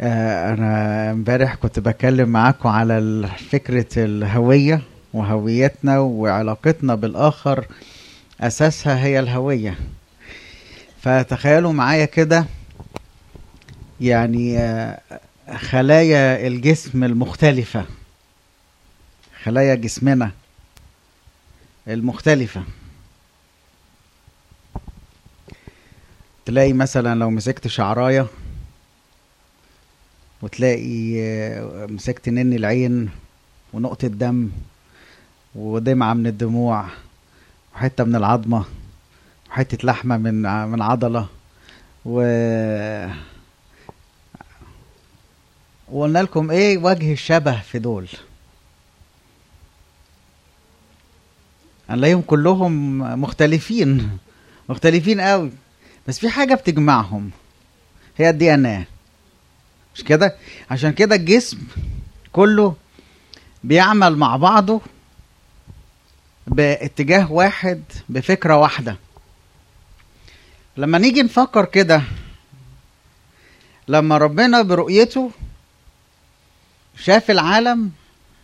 آه، انا امبارح كنت بكلم معاكم على ال- فكرة الهوية وهويتنا وعلاقتنا بالاخر اساسها هي الهوية فتخيلوا معايا كده يعني آه، خلايا الجسم المختلفة خلايا جسمنا المختلفة تلاقي مثلا لو مسكت شعراية وتلاقي آه، مسكت نني العين ونقطة دم ودمعة من الدموع وحتة من العظمة وحتة لحمة من ع- من عضلة و وقلنا لكم ايه وجه الشبه في دول هنلاقيهم كلهم مختلفين مختلفين قوي بس في حاجة بتجمعهم هي الدي ان ايه مش كده عشان كده الجسم كله بيعمل مع بعضه باتجاه واحد بفكرة واحدة لما نيجي نفكر كده لما ربنا برؤيته شاف العالم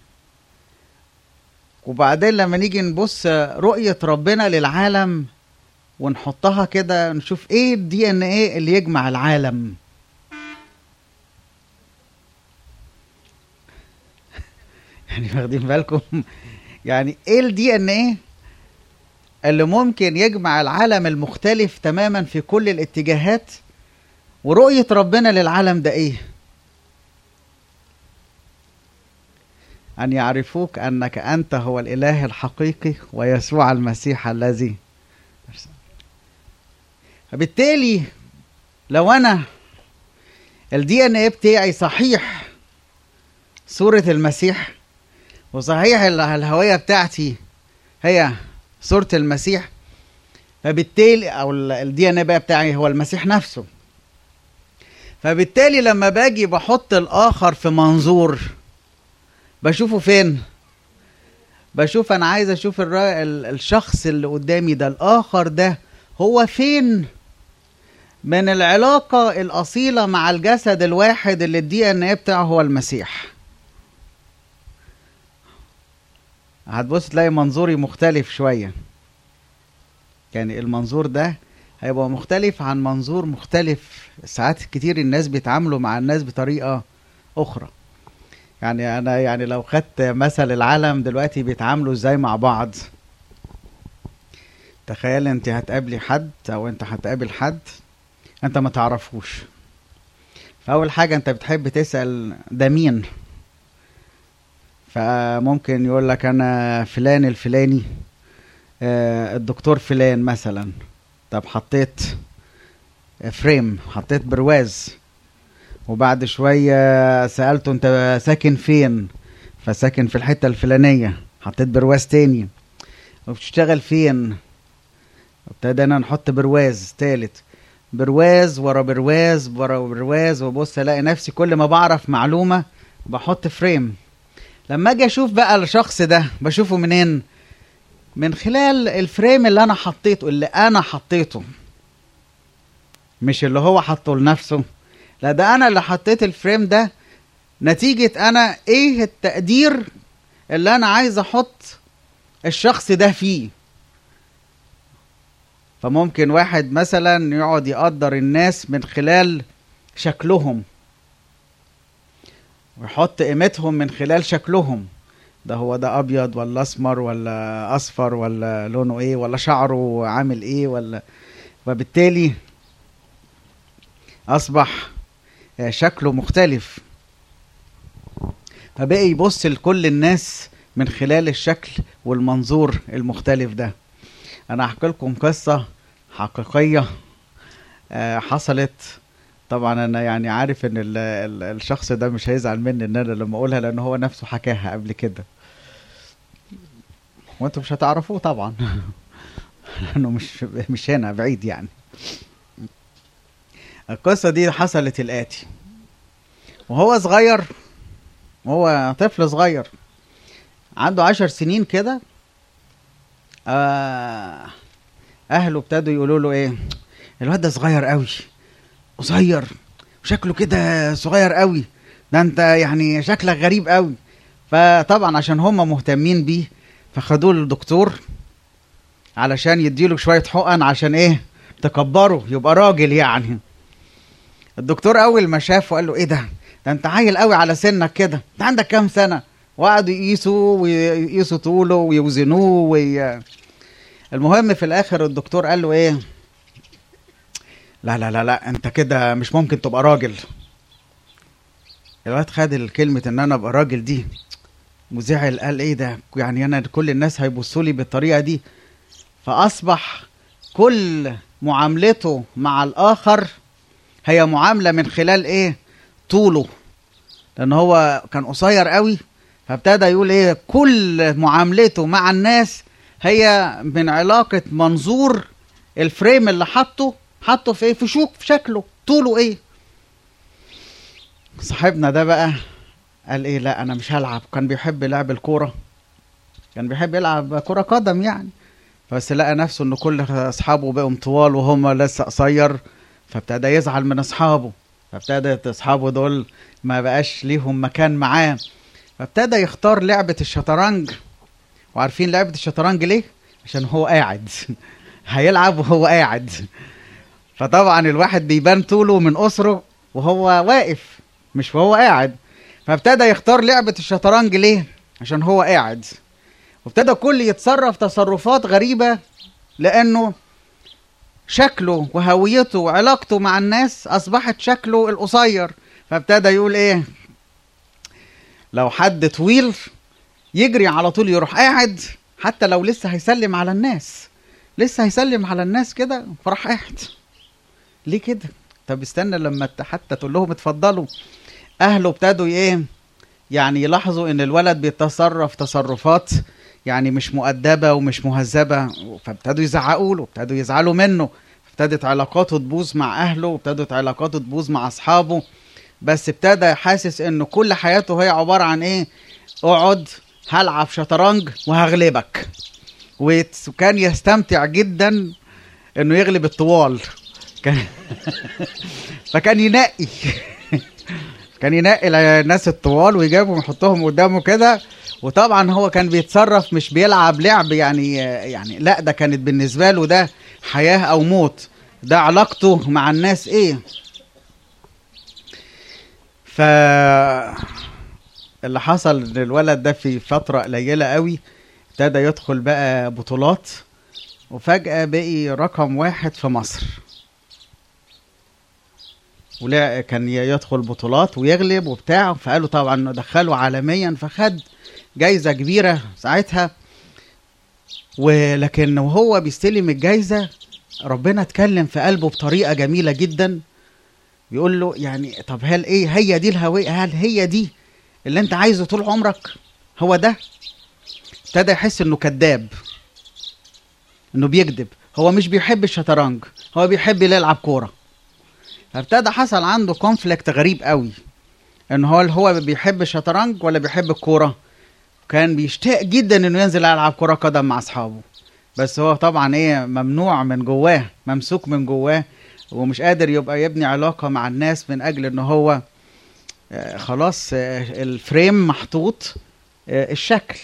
وبعدين لما نيجي نبص رؤية ربنا للعالم ونحطها كده نشوف ايه الدي ان ايه اللي يجمع العالم يعني واخدين بالكم يعني ايه الدي ان ايه اللي ممكن يجمع العالم المختلف تماما في كل الاتجاهات ورؤية ربنا للعالم ده ايه أن يعرفوك أنك أنت هو الإله الحقيقي ويسوع المسيح الذي فبالتالي لو أنا الدي ان ايه بتاعي صحيح صورة المسيح وصحيح ال- الهوية بتاعتي هي صورة المسيح فبالتالي او الدي ان ايه بقى بتاعي هو المسيح نفسه فبالتالي لما باجي بحط الاخر في منظور بشوفه فين بشوف انا عايز اشوف الرا... ال- الشخص اللي قدامي ده الاخر ده هو فين من العلاقة الأصيلة مع الجسد الواحد اللي الدي ان ايه بتاعه هو المسيح هتبص تلاقي منظوري مختلف شوية يعني المنظور ده هيبقى مختلف عن منظور مختلف ساعات كتير الناس بيتعاملوا مع الناس بطريقة أخرى يعني أنا يعني لو خدت مثل العالم دلوقتي بيتعاملوا ازاي مع بعض تخيل انت هتقابلي حد او انت هتقابل حد انت ما تعرفوش فاول حاجة انت بتحب تسأل ده مين فممكن يقول لك انا فلان الفلاني آه، الدكتور فلان مثلا طب حطيت فريم حطيت برواز وبعد شوية سألته انت ساكن فين فساكن في الحتة الفلانية حطيت برواز تاني وبتشتغل فين ابتدينا نحط برواز تالت برواز ورا برواز ورا برواز وبص الاقي نفسي كل ما بعرف معلومة بحط فريم لما اجي اشوف بقى الشخص ده بشوفه منين من خلال الفريم اللي انا حطيته اللي انا حطيته مش اللي هو حطه لنفسه لا ده انا اللي حطيت الفريم ده نتيجة انا ايه التقدير اللي انا عايز احط الشخص ده فيه فممكن واحد مثلا يقعد يقدر الناس من خلال شكلهم ويحط قيمتهم من خلال شكلهم ده هو ده ابيض ولا اسمر ولا اصفر ولا لونه ايه ولا شعره عامل ايه ولا وبالتالي اصبح آه، شكله مختلف فبقي يبص لكل الناس من خلال الشكل والمنظور المختلف ده انا هحكي لكم قصه حقيقيه آه، حصلت طبعا انا يعني عارف ان ال ال الشخص ده مش هيزعل مني ان انا لما اقولها لان هو نفسه حكاها قبل كده وانتم مش هتعرفوه طبعا لانه مش مش هنا بعيد يعني القصة دي حصلت الآتي وهو صغير وهو طفل صغير عنده عشر سنين كده آه أهله ابتدوا يقولوا له إيه الواد ده صغير قوي قصير شكله كده صغير قوي ده انت يعني شكلك غريب قوي فطبعا عشان هم مهتمين بيه فخدوه للدكتور علشان يديله شويه حقن عشان ايه تكبره يبقى راجل يعني الدكتور اول ما شافه قال له ايه ده ده انت عيل قوي على سنك كده انت عندك كام سنه وقعدوا يقيسوا ويقيسوا طوله ويوزنوه وي... المهم في الاخر الدكتور قال له ايه لا لا لا لا انت كده مش ممكن تبقى راجل الواد خد الكلمة ان انا ابقى راجل دي وزعل قال ايه ده يعني انا كل الناس هيبصوا لي بالطريقة دي فاصبح كل معاملته مع الاخر هي معاملة من خلال ايه طوله لان هو كان قصير قوي فابتدى يقول ايه كل معاملته مع الناس هي من علاقة منظور الفريم اللي حطه حطه في ايه في شوك في شكله طوله ايه صاحبنا ده بقى قال ايه لا انا مش هلعب كان بيحب لعب الكوره كان بيحب يلعب كره قدم يعني بس لقى نفسه ان كل اصحابه بقوا طوال وهم لسه قصير فابتدى يزعل من اصحابه فابتدى اصحابه دول ما بقاش ليهم مكان معاه فابتدى يختار لعبه الشطرنج وعارفين لعبه الشطرنج ليه عشان هو قاعد هيلعب وهو قاعد فطبعا الواحد بيبان طوله من اسره وهو واقف مش وهو قاعد فابتدى يختار لعبة الشطرنج ليه؟ عشان هو قاعد وابتدى كل يتصرف تصرفات غريبة لأنه شكله وهويته وعلاقته مع الناس أصبحت شكله القصير فابتدى يقول إيه؟ لو حد طويل يجري على طول يروح قاعد حتى لو لسه هيسلم على الناس لسه هيسلم على الناس كده فراح قاعد ليه كده؟ طب استنى لما حتى تقول لهم اتفضلوا اهله ابتدوا ايه يعني يلاحظوا ان الولد بيتصرف تصرفات يعني مش مؤدبة ومش مهذبة فابتدوا يزعقوا له ابتدوا يزعلوا منه ابتدت علاقاته تبوظ مع اهله وابتدت علاقاته تبوظ مع اصحابه بس ابتدى حاسس انه كل حياته هي عبارة عن ايه اقعد هلعب شطرنج وهغلبك وكان يستمتع جدا انه يغلب الطوال كان فكان ينقي كان ينقي الناس الطوال ويجيبهم ويحطهم قدامه كده وطبعا هو كان بيتصرف مش بيلعب لعب يعني يعني لا ده كانت بالنسبه له ده حياه او موت ده علاقته مع الناس ايه ف اللي حصل ان الولد ده في فتره قليله قوي ابتدى يدخل بقى بطولات وفجاه بقي رقم واحد في مصر ولا كان يدخل بطولات ويغلب وبتاع فقالوا طبعا دخله عالميا فخد جايزة كبيرة ساعتها ولكن وهو بيستلم الجايزة ربنا اتكلم في قلبه بطريقة جميلة جدا بيقول له يعني طب هل ايه هي دي الهوية هل هي دي اللي انت عايزه طول عمرك هو ده ابتدى يحس انه كذاب انه بيكذب هو مش بيحب الشطرنج هو بيحب يلعب كوره فابتدى حصل عنده كونفليكت غريب قوي ان هو هو بيحب الشطرنج ولا بيحب الكوره كان بيشتاق جدا انه ينزل يلعب كره قدم مع اصحابه بس هو طبعا ايه ممنوع من جواه ممسوك من جواه ومش قادر يبقى يبني علاقه مع الناس من اجل ان هو آه خلاص آه الفريم محطوط آه الشكل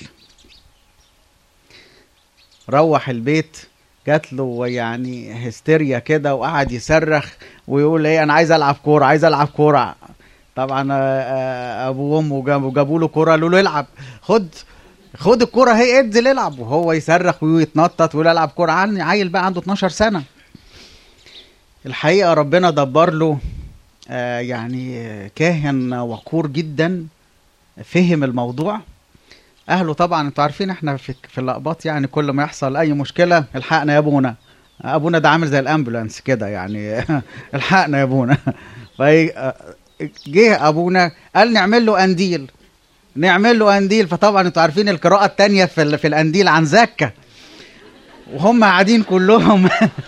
روح البيت جات له يعني هستيريا كده وقعد يصرخ ويقول ايه انا عايز العب كوره عايز العب كوره طبعا ابوه وامه جابوا جابوا له كوره قالوا له العب خد خد الكوره هي انزل العب وهو يصرخ ويتنطط ويقول العب كوره عيل بقى عنده 12 سنه الحقيقه ربنا دبر له آه يعني كاهن وقور جدا فهم الموضوع اهله طبعا انتوا عارفين احنا في, في اللقبات يعني كل ما يحصل اي مشكله الحقنا يا ابونا ابونا ده عامل زي الامبولانس كده يعني الحقنا يا ابونا جه ابونا قال نعمل له قنديل نعمل له قنديل فطبعا انتوا عارفين القراءه الثانيه في في القنديل عن زكه وهم قاعدين كلهم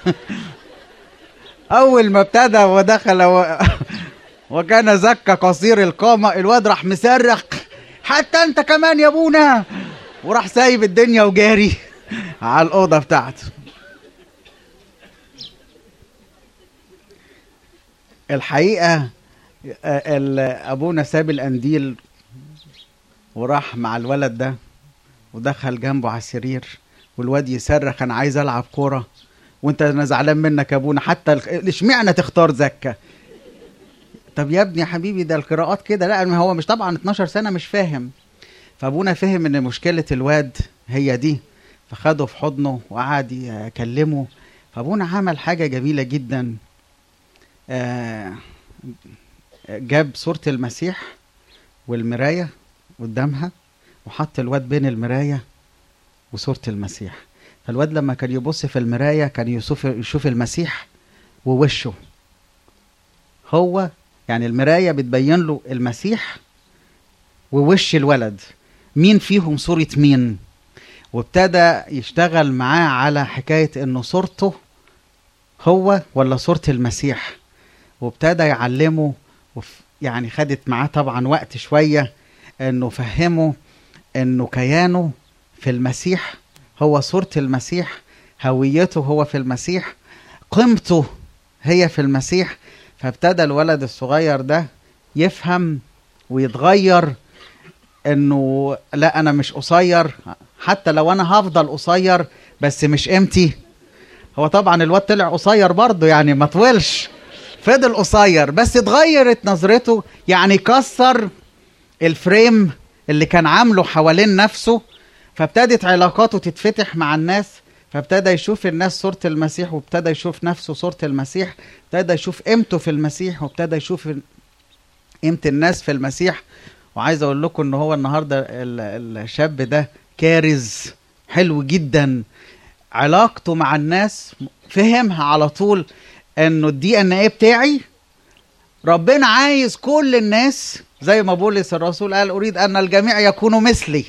اول ما ابتدى ودخل و... وكان زكه قصير القامه الواد راح مصرخ حتى انت كمان يا ابونا وراح سايب الدنيا وجاري على الاوضه بتاعته الحقيقه آه، ال- ابونا ساب القنديل وراح مع الولد ده ودخل جنبه على السرير والواد يصرخ انا عايز العب كوره وانت انا زعلان منك يا ابونا حتى الخ- اشمعنى تختار زكه طب يا ابني يا حبيبي ده القراءات كده لا ما هو مش طبعا 12 سنه مش فاهم فابونا فهم ان مشكله الواد هي دي فخده في حضنه وقعد يكلمه فابونا عمل حاجه جميله جدا آه، جاب صوره المسيح والمرايه قدامها وحط الواد بين المرايه وصوره المسيح فالواد لما كان يبص في المرايه كان يشوف يشوف المسيح ووشه هو يعني المرايه بتبين له المسيح ووش الولد مين فيهم صورة مين وابتدى يشتغل معاه على حكاية انه صورته هو ولا صورة المسيح وابتدى يعلمه وف يعني خدت معاه طبعا وقت شوية انه فهمه انه كيانه في المسيح هو صورة المسيح هويته هو في المسيح قيمته هي في المسيح فابتدى الولد الصغير ده يفهم ويتغير انه لا انا مش قصير حتى لو انا هفضل قصير بس مش قيمتي هو طبعا الواد طلع قصير برضه يعني ما طولش فضل قصير بس اتغيرت نظرته يعني كسر الفريم اللي كان عامله حوالين نفسه فابتدت علاقاته تتفتح مع الناس فابتدى يشوف الناس صورة المسيح وابتدى يشوف نفسه صورة المسيح ابتدى يشوف قيمته في المسيح وابتدى يشوف قيمة الناس في المسيح وعايز اقول لكم ان هو النهارده ال- الشاب ده كارز حلو جدا علاقته مع الناس فهمها على طول انه الدي ان ايه بتاعي ربنا عايز كل الناس زي ما بولس الرسول قال اريد ان الجميع يكونوا مثلي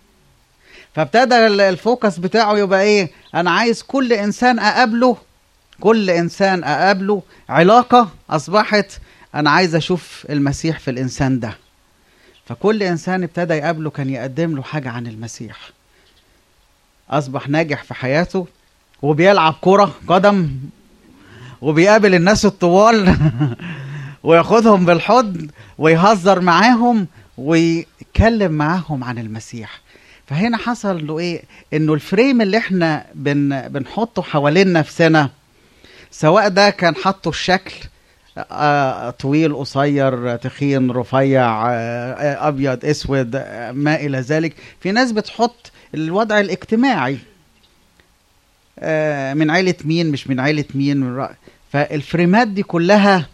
فابتدى ال- الفوكس بتاعه يبقى ايه انا عايز كل انسان اقابله كل انسان اقابله علاقه اصبحت انا عايز اشوف المسيح في الانسان ده فكل انسان ابتدى يقابله كان يقدم له حاجه عن المسيح اصبح ناجح في حياته وبيلعب كره قدم وبيقابل الناس الطوال وياخدهم بالحضن ويهزر معاهم ويتكلم معاهم عن المسيح فهنا حصل له ايه انه الفريم اللي احنا بن بنحطه حوالين نفسنا سواء ده كان حاطه الشكل آه، طويل قصير تخين رفيع آه، ابيض اسود آه، ما الى ذلك في ناس بتحط الوضع الاجتماعي آه، من عيلة مين مش من عيلة مين من رأ- فالفريمات دي كلها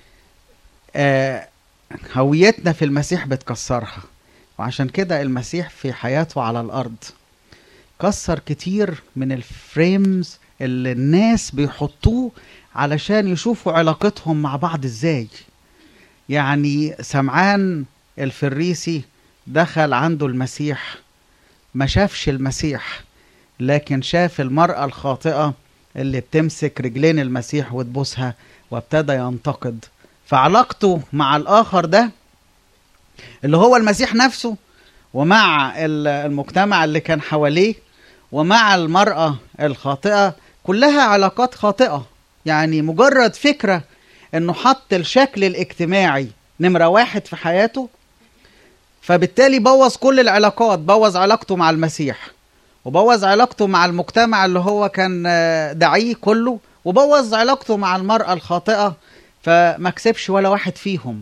آه، هويتنا في المسيح بتكسرها وعشان كده المسيح في حياته على الأرض كسر كتير من الفريمز اللي الناس بيحطوه علشان يشوفوا علاقتهم مع بعض ازاي يعني سمعان الفريسي دخل عنده المسيح ما شافش المسيح لكن شاف المرأة الخاطئة اللي بتمسك رجلين المسيح وتبوسها وابتدى ينتقد فعلاقته مع الآخر ده اللي هو المسيح نفسه ومع ال- المجتمع اللي كان حواليه ومع المرأة الخاطئة كلها علاقات خاطئة يعني مجرد فكرة انه حط الشكل الاجتماعي نمرة واحد في حياته فبالتالي بوظ كل العلاقات بوظ علاقته مع المسيح وبوظ علاقته مع المجتمع اللي هو كان آه، داعيه كله وبوظ علاقته مع المرأة الخاطئة فما كسبش ولا واحد فيهم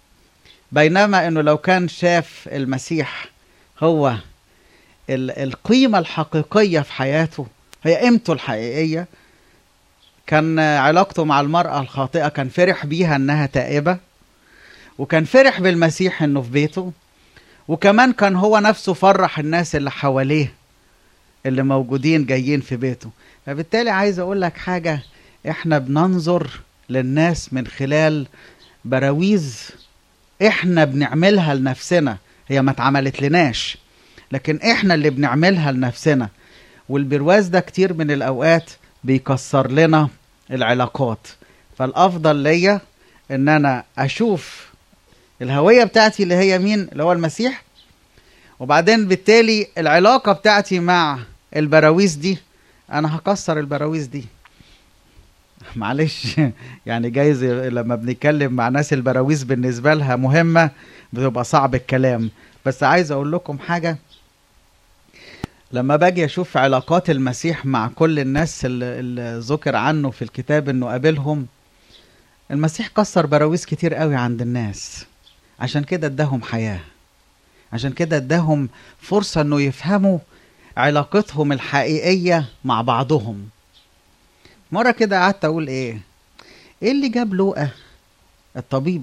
بينما انه لو كان شاف المسيح هو ال- القيمة الحقيقية في حياته هي قيمته الحقيقية كان علاقته مع المرأة الخاطئة كان فرح بيها انها تائبة وكان فرح بالمسيح انه في بيته وكمان كان هو نفسه فرح الناس اللي حواليه اللي موجودين جايين في بيته فبالتالي عايز اقول لك حاجة احنا بننظر للناس من خلال براويز احنا بنعملها لنفسنا هي ما اتعملت لناش لكن احنا اللي بنعملها لنفسنا والبرواز ده كتير من الاوقات بيكسر لنا العلاقات فالافضل ليا ان انا اشوف الهويه بتاعتي اللي هي مين اللي هو المسيح وبعدين بالتالي العلاقه بتاعتي مع البراويز دي انا هكسر البراويز دي معلش يعني جايز لما بنتكلم مع ناس البراويز بالنسبة لها مهمة بتبقى صعب الكلام بس عايز اقول لكم حاجة لما باجي اشوف علاقات المسيح مع كل الناس اللي, اللي ذكر عنه في الكتاب انه قابلهم المسيح كسر براويز كتير قوي عند الناس عشان كده اداهم حياة عشان كده اداهم فرصة انه يفهموا علاقتهم الحقيقية مع بعضهم مرة كده قعدت اقول ايه ايه اللي جاب لوقا الطبيب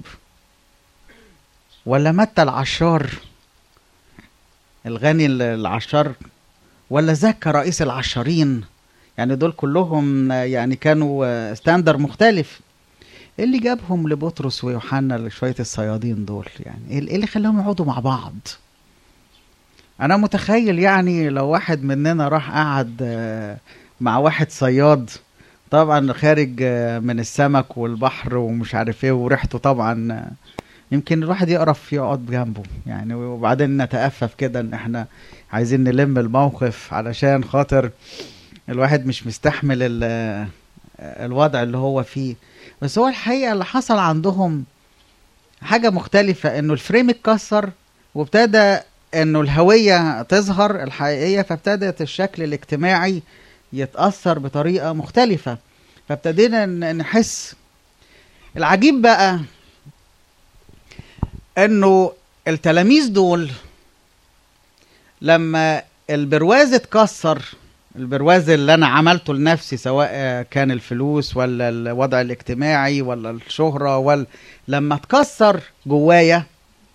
ولا متى العشار الغني العشار ولا زكا رئيس العشارين يعني دول كلهم يعني كانوا ستاندر مختلف ايه اللي جابهم لبطرس ويوحنا لشويه الصيادين دول يعني ايه اللي خلاهم يقعدوا مع بعض انا متخيل يعني لو واحد مننا راح قعد مع واحد صياد طبعا خارج من السمك والبحر ومش عارف ايه وريحته طبعا يمكن الواحد يقرف يقعد جنبه يعني وبعدين نتأفف كده ان احنا عايزين نلم الموقف علشان خاطر الواحد مش مستحمل الوضع اللي هو فيه بس هو الحقيقة اللي حصل عندهم حاجة مختلفة انه الفريم اتكسر وابتدى انه الهوية تظهر الحقيقية فابتدت الشكل الاجتماعي يتأثر بطريقة مختلفة فابتدينا نحس العجيب بقى انه التلاميذ دول لما البرواز اتكسر البرواز اللي انا عملته لنفسي سواء كان الفلوس ولا الوضع الاجتماعي ولا الشهرة ولا لما اتكسر جوايا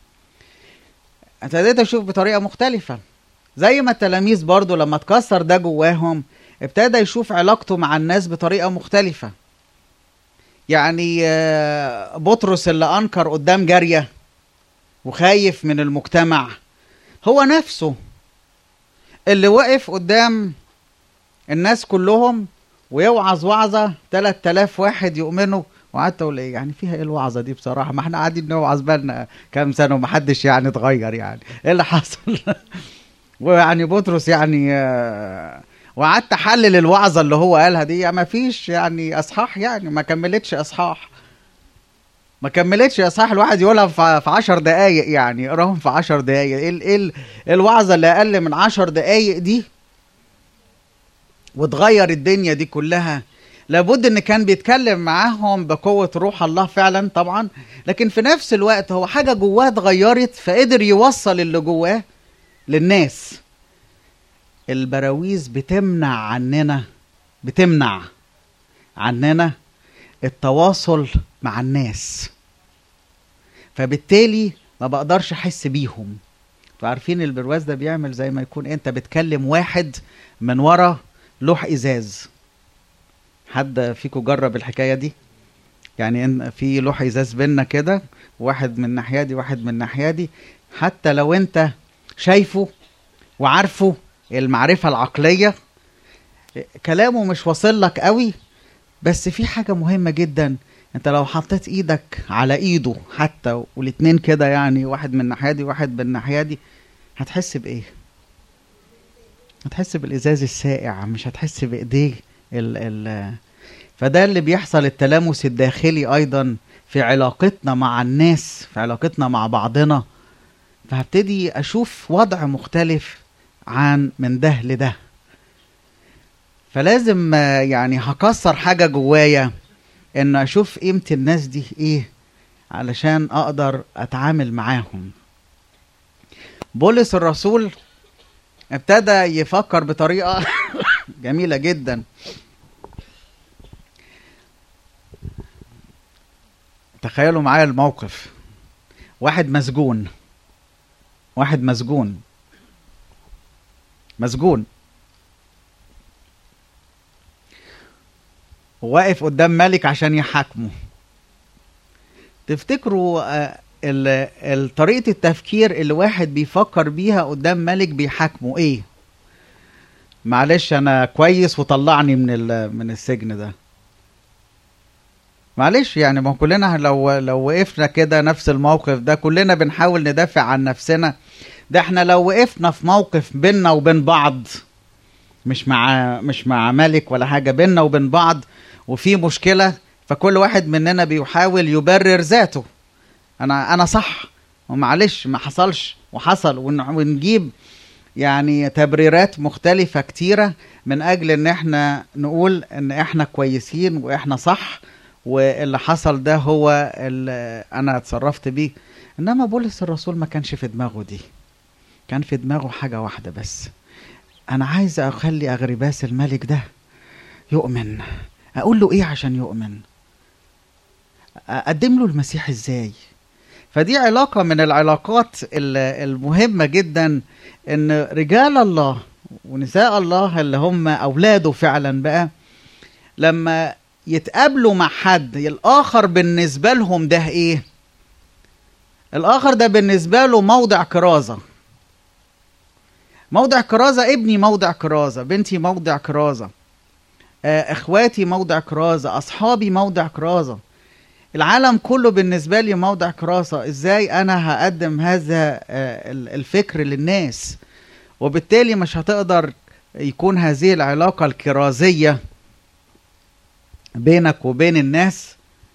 ابتديت اشوف بطريقة مختلفة زي ما التلاميذ برضو لما اتكسر ده جواهم ابتدى يشوف علاقته مع الناس بطريقة مختلفة يعني بطرس اللي انكر قدام جارية وخايف من المجتمع هو نفسه اللي وقف قدام الناس كلهم ويوعظ وعظة 3000 واحد يؤمنوا وقعدت اقول ايه يعني فيها ايه الوعظه دي بصراحه ما احنا قاعدين نوعظ بالنا كام سنه ومحدش يعني اتغير يعني ايه اللي حصل ويعني بطرس يعني وقعدت احلل الوعظه اللي هو قالها دي ما فيش يعني اصحاح يعني ما كملتش اصحاح ما كملتش اصحاح الواحد يقولها في 10 دقايق يعني يقراهم في 10 دقايق ايه ايه الوعظه اللي اقل من 10 دقايق دي وتغير الدنيا دي كلها لابد ان كان بيتكلم معاهم بقوة روح الله فعلا طبعا لكن في نفس الوقت هو حاجة جواه اتغيرت فقدر يوصل اللي جواه للناس البراويز بتمنع عننا بتمنع عننا التواصل مع الناس فبالتالي ما بقدرش احس بيهم انتوا عارفين البرواز ده بيعمل زي ما يكون انت بتكلم واحد من ورا لوح ازاز حد فيكم جرب الحكايه دي يعني ان في لوح ازاز بينا كده واحد من الناحيه دي واحد من الناحيه دي حتى لو انت شايفه وعارفه المعرفه العقليه كلامه مش واصل لك قوي بس في حاجه مهمه جدا انت لو حطيت ايدك على ايده حتى والاتنين كده يعني واحد من الناحيه دي واحد من الناحيه دي هتحس بايه هتحس بالازاز السائع مش هتحس بايديه ال ال فده اللي بيحصل التلامس الداخلي ايضا في علاقتنا مع الناس في علاقتنا مع بعضنا فهبتدي اشوف وضع مختلف عن من ده لده فلازم يعني هكسر حاجه جوايا ان اشوف قيمه الناس دي ايه علشان اقدر اتعامل معاهم بولس الرسول ابتدى يفكر بطريقه جميله جدا تخيلوا معايا الموقف واحد مسجون واحد مسجون مسجون واقف قدام ملك عشان يحاكمه تفتكروا طريقة التفكير اللي واحد بيفكر بيها قدام ملك بيحاكمه ايه معلش انا كويس وطلعني من من السجن ده معلش يعني ما كلنا لو لو وقفنا كده نفس الموقف ده كلنا بنحاول ندافع عن نفسنا ده احنا لو وقفنا في موقف بينا وبين بعض مش مع مش مع ملك ولا حاجه بينا وبين بعض وفي مشكله فكل واحد مننا بيحاول يبرر ذاته انا انا صح ومعلش ما حصلش وحصل ون- ونجيب يعني تبريرات مختلفة كتيرة من أجل إن إحنا نقول إن إحنا كويسين وإحنا صح واللي حصل ده هو اللي أنا اتصرفت بيه إنما بولس الرسول ما كانش في دماغه دي كان في دماغه حاجة واحدة بس أنا عايز أخلي أغرباس الملك ده يؤمن أقول له إيه عشان يؤمن أقدم له المسيح إزاي فدي علاقة من العلاقات ال- المهمة جدا ان رجال الله ونساء الله اللي هم اولاده فعلا بقى لما يتقابلوا مع حد الاخر بالنسبة لهم ده ايه الاخر ده بالنسبة له موضع كرازة موضع كرازة ابني موضع كرازة بنتي موضع كرازة آه، اخواتي موضع كرازة اصحابي موضع كرازة العالم كله بالنسبة لي موضع كراسة ازاي انا هقدم هذا آه، ال- الفكر للناس وبالتالي مش هتقدر يكون هذه العلاقة الكرازية بينك وبين الناس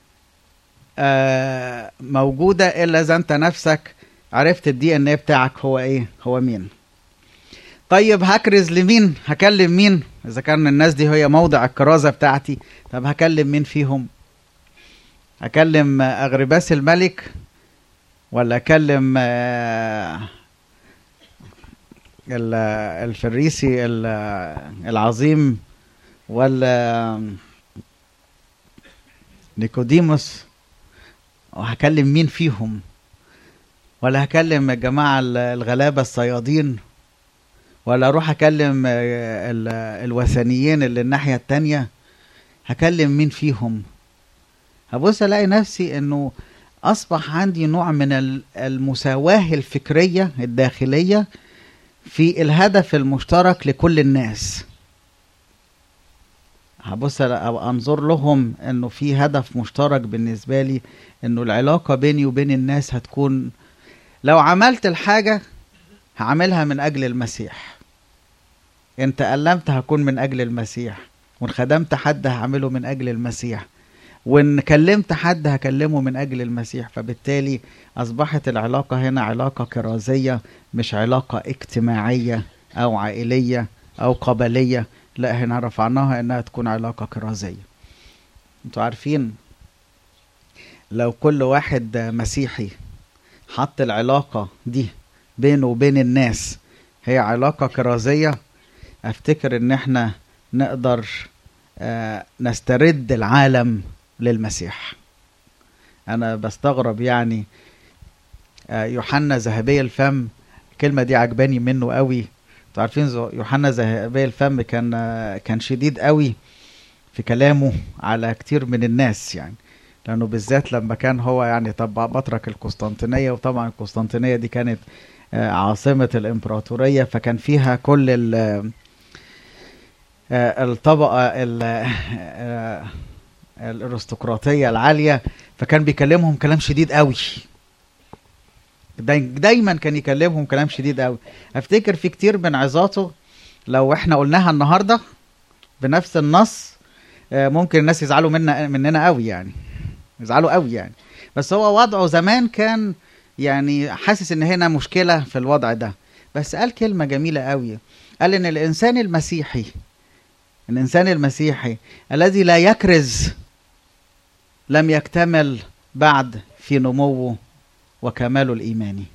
آه، موجودة الا اذا انت نفسك عرفت الدي ان ايه بتاعك هو ايه هو مين طيب هكرز لمين هكلم مين اذا كان الناس دي هي موضع الكرازة بتاعتي طب هكلم مين فيهم اكلم اغرباس الملك ولا اكلم آه، ال- الفريسي ال- العظيم ولا نيكوديموس وهكلم مين فيهم ولا هكلم الجماعة ال- الغلابة الصيادين ولا اروح اكلم آه، ال- الوثنيين اللي الناحية التانية هكلم مين فيهم هبص الاقي نفسي انه اصبح عندي نوع من ال- المساواة الفكرية الداخلية في الهدف المشترك لكل الناس هبص ألا- أو انظر لهم انه في هدف مشترك بالنسبة لي انه العلاقة بيني وبين الناس هتكون لو عملت الحاجة هعملها من اجل المسيح ان تألمت هكون من اجل المسيح وان خدمت حد هعمله من اجل المسيح وان كلمت حد هكلمه من اجل المسيح فبالتالي اصبحت العلاقه هنا علاقه كرازيه مش علاقه اجتماعيه او عائليه او قبليه لا هنا رفعناها انها تكون علاقه كرازيه انتوا عارفين لو كل واحد مسيحي حط العلاقه دي بينه وبين الناس هي علاقه كرازيه افتكر ان احنا نقدر آه، نسترد العالم للمسيح انا بستغرب يعني آه، يوحنا ذهبي الفم الكلمه دي عجباني منه قوي انتوا عارفين زو- يوحنا ذهبي الفم كان آه، كان شديد قوي في كلامه على كتير من الناس يعني لانه بالذات لما كان هو يعني طب بطرك القسطنطينيه وطبعا القسطنطينيه دي كانت آه، عاصمه الامبراطوريه فكان فيها كل ال- آه، الطبقه ال- آه، الارستقراطيه العاليه فكان بيكلمهم كلام شديد قوي داي- دايما كان يكلمهم كلام شديد قوي افتكر في كتير من عظاته لو احنا قلناها النهارده بنفس النص آه، ممكن الناس يزعلوا منا مننا قوي يعني يزعلوا قوي يعني بس هو وضعه زمان كان يعني حاسس ان هنا مشكله في الوضع ده بس قال كلمه جميله قوي قال ان الانسان المسيحي الانسان المسيحي الذي لا يكرز لم يكتمل بعد في نموه وكماله الايماني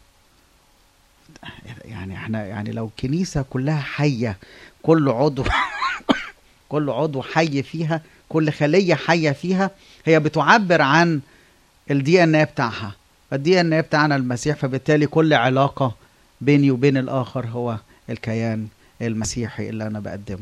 يعني احنا يعني لو الكنيسه كلها حيه كل عضو كل عضو حي فيها كل خليه حيه فيها هي بتعبر عن الدي ان ايه بتاعها الدي ان ايه بتاعنا المسيح فبالتالي كل علاقه بيني وبين الاخر هو الكيان المسيحي اللي انا بقدمه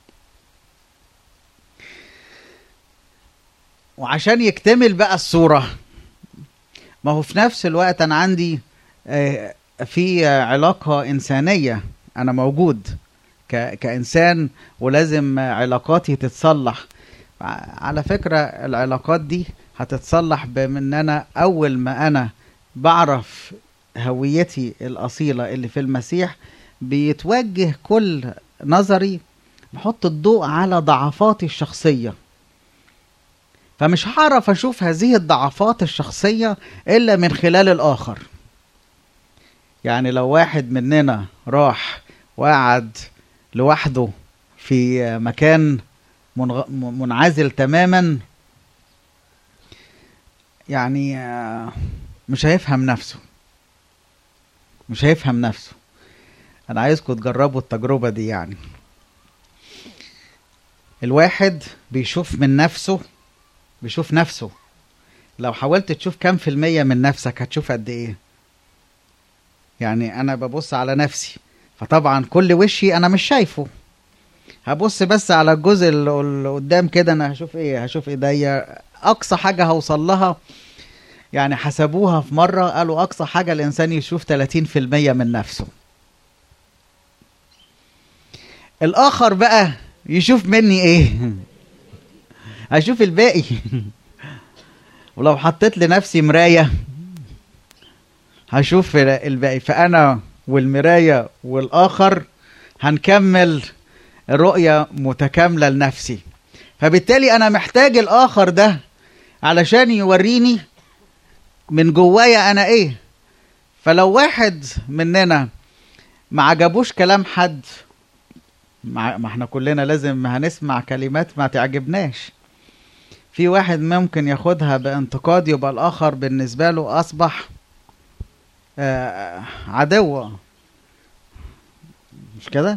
وعشان يكتمل بقى الصورة ما هو في نفس الوقت أنا عندي آه، في آه، علاقة إنسانية أنا موجود ك- كإنسان ولازم آه، علاقاتي تتصلح ع- على فكرة العلاقات دي هتتصلح بان انا اول ما انا بعرف هويتي الاصيلة اللي في المسيح بيتوجه كل نظري بحط الضوء على ضعفاتي الشخصية فمش هعرف اشوف هذه الضعفات الشخصية الا من خلال الاخر يعني لو واحد مننا راح وقعد لوحده في مكان منغ... منعزل تماما يعني آه، مش هيفهم نفسه مش هيفهم نفسه انا عايزكم تجربوا التجربة دي يعني الواحد بيشوف من نفسه بيشوف نفسه لو حاولت تشوف كام في المية من نفسك هتشوف قد ايه يعني انا ببص على نفسي فطبعا كل وشي انا مش شايفه هبص بس على الجزء اللي اللي قدام كده انا هشوف ايه هشوف ايديا اقصى حاجة هوصل لها يعني حسبوها في مرة قالوا اقصى حاجة الانسان يشوف 30% من نفسه الاخر بقى يشوف مني ايه هشوف الباقي ولو حطيت لنفسي مراية هشوف الباقي فانا والمراية والاخر هنكمل رؤية متكاملة لنفسي فبالتالي انا محتاج الاخر ده علشان يوريني من جوايا انا ايه فلو واحد مننا ما عجبوش كلام حد مع- ما احنا كلنا لازم هنسمع كلمات ما تعجبناش في واحد ممكن ياخدها بانتقاد يبقى الاخر بالنسبة له اصبح آه، عدو مش كده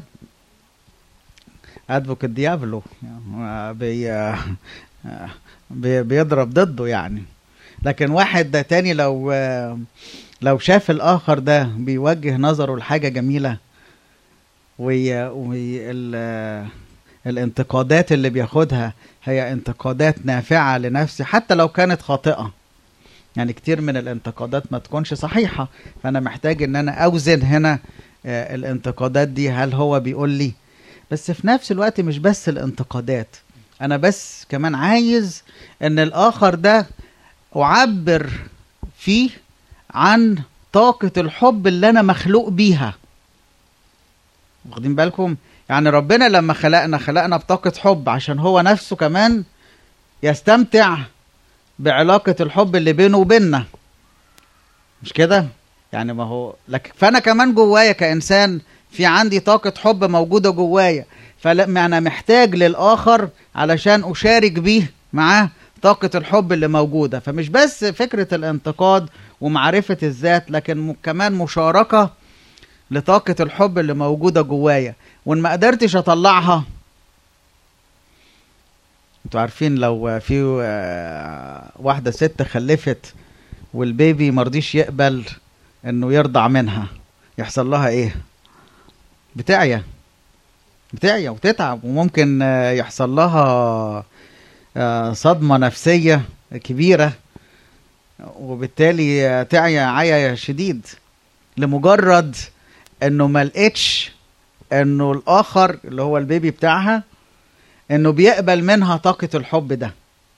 ادفوكت ديابلو آه، بي آه، بي- بيضرب ضده يعني لكن واحد ده تاني لو آه، لو شاف الاخر ده بيوجه نظره لحاجة جميلة وي وي ال- الانتقادات اللي بياخدها هي انتقادات نافعة لنفسي حتى لو كانت خاطئة يعني كتير من الانتقادات ما تكونش صحيحة فأنا محتاج إن أنا أوزن هنا آه، الانتقادات دي هل هو بيقول لي بس في نفس الوقت مش بس الانتقادات أنا بس كمان عايز إن الآخر ده أعبر فيه عن طاقة الحب اللي أنا مخلوق بيها واخدين بالكم يعني ربنا لما خلقنا خلقنا بطاقة حب عشان هو نفسه كمان يستمتع بعلاقة الحب اللي بينه وبيننا مش كده يعني ما هو لك فانا كمان جوايا كانسان في عندي طاقة حب موجودة جوايا فلا انا محتاج للاخر علشان اشارك بيه معاه طاقة الحب اللي موجودة فمش بس فكرة الانتقاد ومعرفة الذات لكن م- كمان مشاركة لطاقة الحب اللي موجودة جوايا وان ما قدرتش اطلعها انتوا عارفين لو في آه، واحدة ست خلفت والبيبي مرضيش يقبل انه يرضع منها يحصل لها ايه بتعيا بتعيا وتتعب وممكن آه، يحصل لها آه، صدمة نفسية كبيرة وبالتالي آه، تعيا عيا شديد لمجرد انه ما لقيتش انه الاخر اللي هو البيبي بتاعها انه بيقبل منها طاقة الحب ده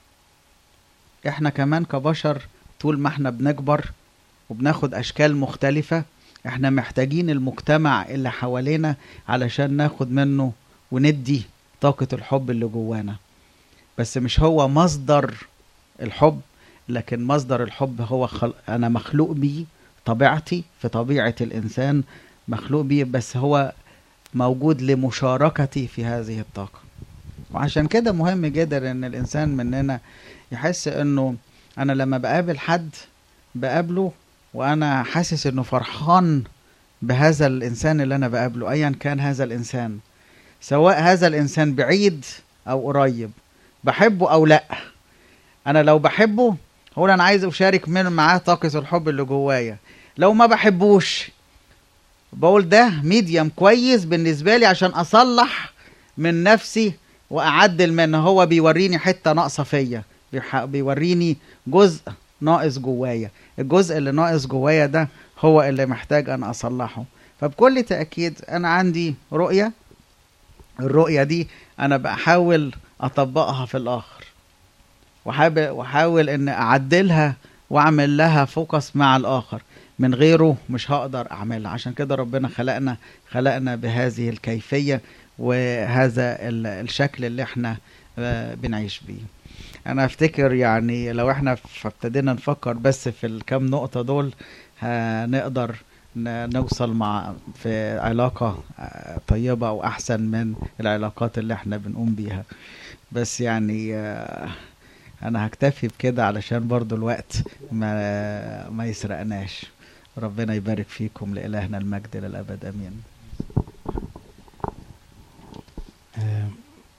احنا كمان كبشر طول ما احنا بنكبر وبناخد اشكال مختلفة احنا محتاجين المجتمع اللي حوالينا علشان ناخد منه وندي طاقة الحب اللي جوانا بس مش هو مصدر الحب لكن مصدر الحب هو خل... انا مخلوق بيه طبيعتي في طبيعة الانسان مخلوق بيه بس هو موجود لمشاركتي في هذه الطاقة وعشان كده مهم جدا ان الانسان مننا يحس انه انا لما بقابل حد بقابله وانا حاسس انه فرحان بهذا الانسان اللي انا بقابله ايا كان هذا الانسان سواء هذا الانسان بعيد او قريب بحبه او لا انا لو بحبه هو انا عايز اشارك من معاه طاقة الحب اللي جوايا لو ما بحبوش بقول ده ميديم كويس بالنسبة لي عشان اصلح من نفسي واعدل من هو بيوريني حتة ناقصة فيا بيح- بيوريني جزء ناقص جوايا الجزء اللي ناقص جوايا ده هو اللي محتاج انا اصلحه فبكل تأكيد انا عندي رؤية الرؤية دي انا بحاول اطبقها في الاخر وحابب وحاول ان اعدلها واعمل لها فوكس مع الاخر من غيره مش هقدر اعملها عشان كده ربنا خلقنا خلقنا بهذه الكيفية وهذا ال- الشكل اللي احنا آه، بنعيش بيه انا افتكر يعني لو احنا ف- ابتدينا نفكر بس في الكام نقطة دول هنقدر ن- نوصل مع في علاقة آه، طيبة واحسن من العلاقات اللي احنا بنقوم بيها بس يعني آه، انا هكتفي بكده علشان برضو الوقت ما ما يسرقناش ربنا يبارك فيكم لإلهنا المجد للأبد أمين آه،